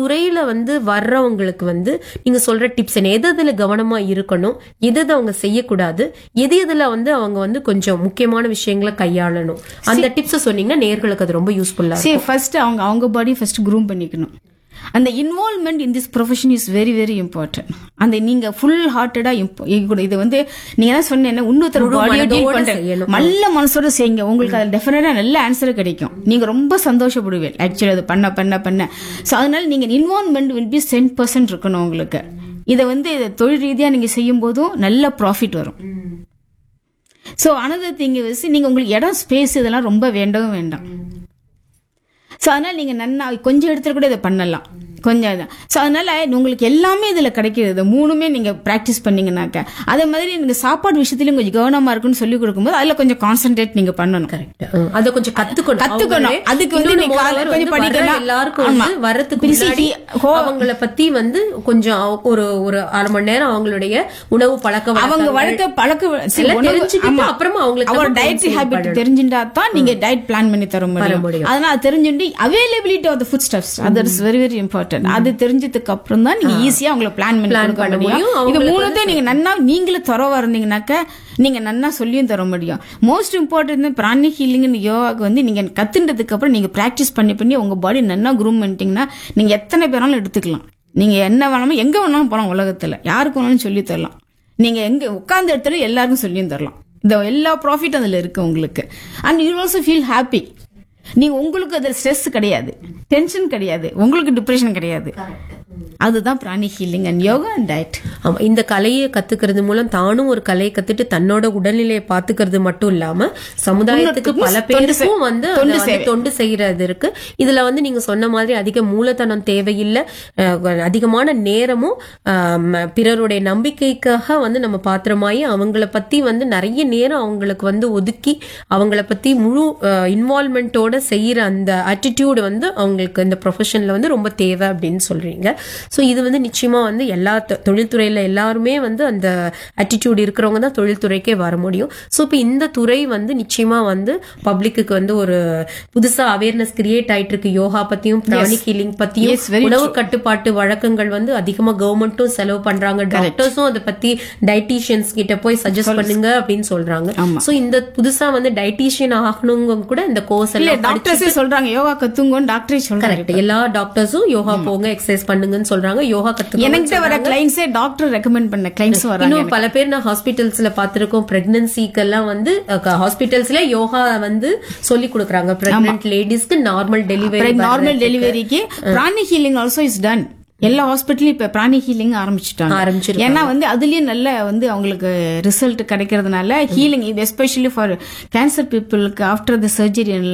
துறையில வந்து வர்றவங்களுக்கு வந்து நீங்க சொல்ற டிப்ஸ் என்ன எது எதுல கவனமா இருக்கணும் எது எது அவங்க செய்யக்கூடாது எது எதுல வந்து அவங்க வந்து கொஞ்சம் முக்கியமான விஷயங்களை கையாளணும் அந்த டிப்ஸ் சொன்னீங்கன்னா நேர்களுக்கு அது ரொம்ப யூஸ்ஃபுல்லா சரி ஃபர்ஸ்ட் அவங்க அவங்க பாடி ஃபர்ஸ்ட் க்ரூம் பண்ணிக்கணும் அந்த involvement in this profession is very very important அந்த நீங்க ஃபுல் ஹார்ட்டடா இது வந்து நீங்க என்ன சொன்னேன் இன்னொருத்தர் பாடியை டீல் மனதோட பண்றேன் செய்யணும். நல்ல மனசோட செய்யுங்க உங்களுக்கு அது டெஃபினட்டா நல்ல ஆன்சர் கிடைக்கும் நீங்க ரொம்ப சந்தோஷப்படுவீங்க ஆக்சுவலி அது பண்ண பண்ண பண்ண ஸோ அதனால நீங்க involvement will be cent percent இருக்கணும் உங்களுக்கு இதை வந்து இதை தொழில் ரீதியா நீங்க செய்யும் போதும் நல்ல ப்ராஃபிட் வரும் ஸோ அனதர் திங் வச்சு நீங்க உங்களுக்கு இடம் ஸ்பேஸ் இதெல்லாம் ரொம்ப வேண்டவும் வேண்டாம் ஸோ அதனால நீங்க நன்னா கொஞ்சம் இடத்துல கூட இதை பண்ணலாம் கொஞ்சம் இதான் ஸோ அதனால உங்களுக்கு எல்லாமே இதுல கிடைக்கிறது மூணுமே நீங்க ப்ராக்டிஸ் பண்ணீங்கன்னாக்க அதே மாதிரி நீங்க சாப்பாடு விஷயத்துலயும் கொஞ்சம் கவனமா இருக்குன்னு சொல்லி கொடுக்கும்போது அதுல கொஞ்சம் கான்சென்ட்ரேட் நீங்க பண்ணணும் அதை கொஞ்சம் கத்துக்கணும் கத்துக்கணும். அவங்களே. அதுக்கு வந்து இன்னொன்னு நீ காலை moreover கொஞ்சம் வந்து வர்ற படிக்கலாம். எல்லாருக்கும் ஆமா. வந்து வரதுக்கு பிரிசி முன்னாடி ஹோ- அவங்கள பத்தி வந்து கொஞ்சம் அவ- ஒரு ஒரு அரை மணி நேரம் அவங்களுடைய உணவு பழக்க அவங்க வழக்கங்கள் வழக்க பழக்க சரி, எல்லாம் உணவு- தெரிஞ்சுக்கிட்டு ஆமா. அப்புறமா அவங்களுக்கு அவரோட நம்ம டயட் counsel ஹேபிட் பண்ணணும். தெரிஞ்சுட்டா தான் நீங்க டயட் பிளான் பண்ணி தர முடியும் முடியும். அதனால அது தெரிஞ்சுட்டு availability of the food stuffs அது இஸ் வெரி வெரி இம்பார்ட்டன்ட் அது தெரிஞ்சதுக்கு அப்புறம் தான் நீங்க ஈஸியா உங்களை பிளான் பண்ணி Plan கொடுக்க பண்ண முடியும் முடியும். இது அவங்களுக்கு மூணுத்தையும் நீங்க நன்னா நீங்களே தரவா இருந்தீங்கன்னாக்க நீங்க நன்னா சொல்லியும் தர முடியும் மோஸ்ட் இம்பார்ட்டன்ட் பிராணி ஹீலிங் யோகாக்கு வந்து நீங்க கத்துன்றதுக்கு அப்புறம் நீங்க பிராக்டிஸ் பண்ணி பண்ணி உங்க பாடி நன்னா குரூம் பண்ணிட்டீங்கன்னா நீங்க எத்தனை பேராலும் எடுத்துக்கலாம் நீங்க என்ன வேணாலும் எங்க வேணாலும் போலாம் உலகத்துல யாருக்கு வேணாலும் சொல்லி தரலாம் நீங்க எங்க உட்கார்ந்த இடத்துல எல்லாருக்கும் சொல்லியும் தரலாம் இந்த எல்லா ப்ராஃபிட் அதுல இருக்கு உங்களுக்கு and you also feel happy நீங்க உங்களுக்கு அதுல ஸ்ட்ரெஸ் கிடையாது டென்ஷன் கிடையாது உங்களுக்கு டிப்ரெஷன் கிடையாது அதுதான் pranic healing and yoga and diet ஆமா இந்த கலையை கத்துக்கிறது மூலம் தானும் ஒரு கலையை கத்துட்டு தன்னோட உடல்நிலையை பாத்துக்கிறது மட்டும் இல்லாம சமுதாயத்துக்கு பல தொண்டு பேருக்கும் செய்- வந்து தொண்டு அதை வந்து சேவை. தொண்டு செய்யறது இருக்கு இதுல வந்து நீங்க சொன்ன மாதிரி அதிக மூலதனம் தேவையில்லை அஹ், அதிகமான நேரமும் ஆம், பிறருடைய நம்பிக்கைக்காக வந்து நம்ம பாத்திரமாயி அவங்கள பத்தி வந்து நிறைய நேரம் அவங்களுக்கு வந்து ஒதுக்கி அவங்கள பத்தி முழு இன்வால்மெண்ட்டோட செய்யற அந்த attitude வந்து அவங்களுக்கு இந்த ப்ரொஃபஷன்ல வந்து ரொம்ப தேவை அப்படின்னு சொல்றீங்க ஸோ இது வந்து நிச்சயமா வந்து எல்லா தொ- தொழில்துறையில எல்லாருமே வந்து அந்த attitude இருக்கிறவங்க தான் தொழில்துறைக்கே வர முடியும் ஸோ இப்போ இந்த துறை வந்து நிச்சயமா வந்து பப்ளிக்கு வந்து ஒரு புதுசா அவேர்னஸ் கிரியேட் ஆயிட்டு இருக்கு யோகா பத்தியும் பிராணிக் ஹீலிங் பத்தியும் Yes, very உணவு கட்டுப்பாட்டு வழக்கங்கள் வந்து அதிகமா கவர்மெண்ட்டும் செலவு பண்றாங்க டாக்டர்ஸும் அதை பத்தி டயட்டீஷியன்ஸ் கிட்ட போய் சஜஸ்ட் பண்ணுங்க அப்படின்னு சொல்றாங்க சோ இந்த புதுசா வந்து டயட்டீஷியன் ஆகணுங்க கூட இந்த கோர்ஸ் இல்ல எல்லாம் டாக்டர்ஸே சொல்றாங்க யோகா கத்துங்கன்னு டாக்டரே சொல்றாங்க கரெக்ட் எல்லா டாக்டர்ஸும் யோகா போங்க எக்ஸசைஸ் பண்ணுங்கன்னு சொல்றாங்க யோகா கத்துக்க எனக்கிட்ட வர கிளைண்ட்ஸே டாக்டர் ரெக்கமெண்ட் பண்ண கிளைண்ட்ஸ் வராங்க இன்னும் பல பேர் நான் ஹாஸ்பிட்டல்ஸ்ல பாத்திருக்கோம் பிரெக்னன்சிக்கெல்லாம் வந்து ஹாஸ்பிட்டல்ஸ்ல யோகா வந்து சொல்லி கொடுக்குறாங்க பிரெக்னன்ட் லேடிஸ்க்கு நார்மல் டெலிவரி நார்மல் டெலிவரிக்கு பிராணி ஹீலிங் ஆல்சோ இஸ் டன் எல்லா ஹாஸ்பிட்டலும் இப்ப பிராணி ஹீலிங் ஆரம்பிச்சுட்டாங்க ஆரம்பிச்சிருக்காங்க. ஏன்னா வந்து அதுலயும் நல்ல வந்து அவங்களுக்கு ரிசல்ட் கிடைக்கிறதுனால ஹீலிங் இது எஸ்பெஷலி ஃபார் கேன்சர் பீப்புளுக்கு ஆஃப்டர் த சர்ஜரி